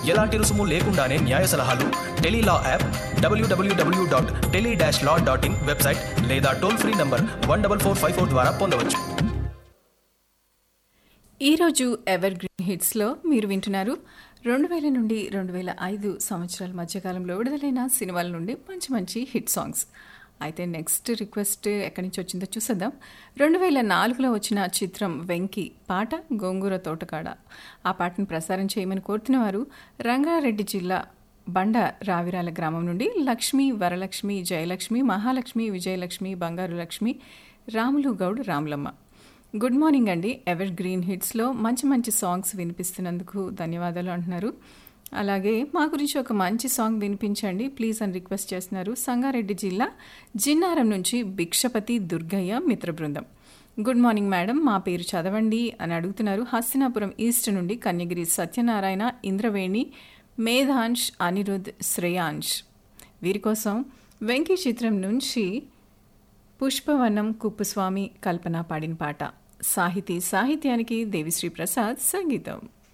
ఎలాంటి రుసుము లేకుండానే న్యాయ సలహాలు tele law app W W W dot tele dash law dot in website లేదా toll free number one double four five four ద్వారా పొందవచ్చు ఈరోజు ఎవర్ గ్రీన్ హిట్స్లో మీరు వింటున్నారు రెండు వేల నుండి రెండు వేల ఐదు సంవత్సరాల మధ్యకాలంలో విడుదలైన సినిమాల నుండి మంచి మంచి హిట్ సాంగ్స్ అయితే నెక్స్ట్ రిక్వెస్ట్ ఎక్కడి నుంచి వచ్చిందో చూసేద్దాం రెండు వేల నాలుగులో వచ్చిన చిత్రం వెంకి పాట గోంగూర తోటకాడ ఆ పాటను ప్రసారం చేయమని కోరుతున్న వారు రంగారెడ్డి జిల్లా బండ రావిరాల గ్రామం నుండి లక్ష్మి వరలక్ష్మి జయలక్ష్మి మహాలక్ష్మి విజయలక్ష్మి బంగారు లక్ష్మి రాములు గౌడ్ రాములమ్మ గుడ్ మార్నింగ్ అండి ఎవర్ గ్రీన్ హిట్స్లో మంచి మంచి సాంగ్స్ వినిపిస్తున్నందుకు ధన్యవాదాలు అంటున్నారు అలాగే మా గురించి ఒక మంచి సాంగ్ వినిపించండి ప్లీజ్ అని రిక్వెస్ట్ చేస్తున్నారు సంగారెడ్డి జిల్లా జిన్నారం నుంచి భిక్షపతి దుర్గయ్య మిత్ర బృందం గుడ్ మార్నింగ్ మేడం మా పేరు చదవండి అని అడుగుతున్నారు హస్తినాపురం ఈస్ట్ నుండి కన్యగిరి సత్యనారాయణ ఇంద్రవేణి మేధాంష్ అనిరుద్ శ్రేయాంష్ వీరి కోసం వెంకీ చిత్రం నుంచి పుష్పవనం కుప్పుస్వామి కల్పన పాడిన పాట సాహితీ సాహిత్యానికి దేవిశ్రీ ప్రసాద్ సంగీతం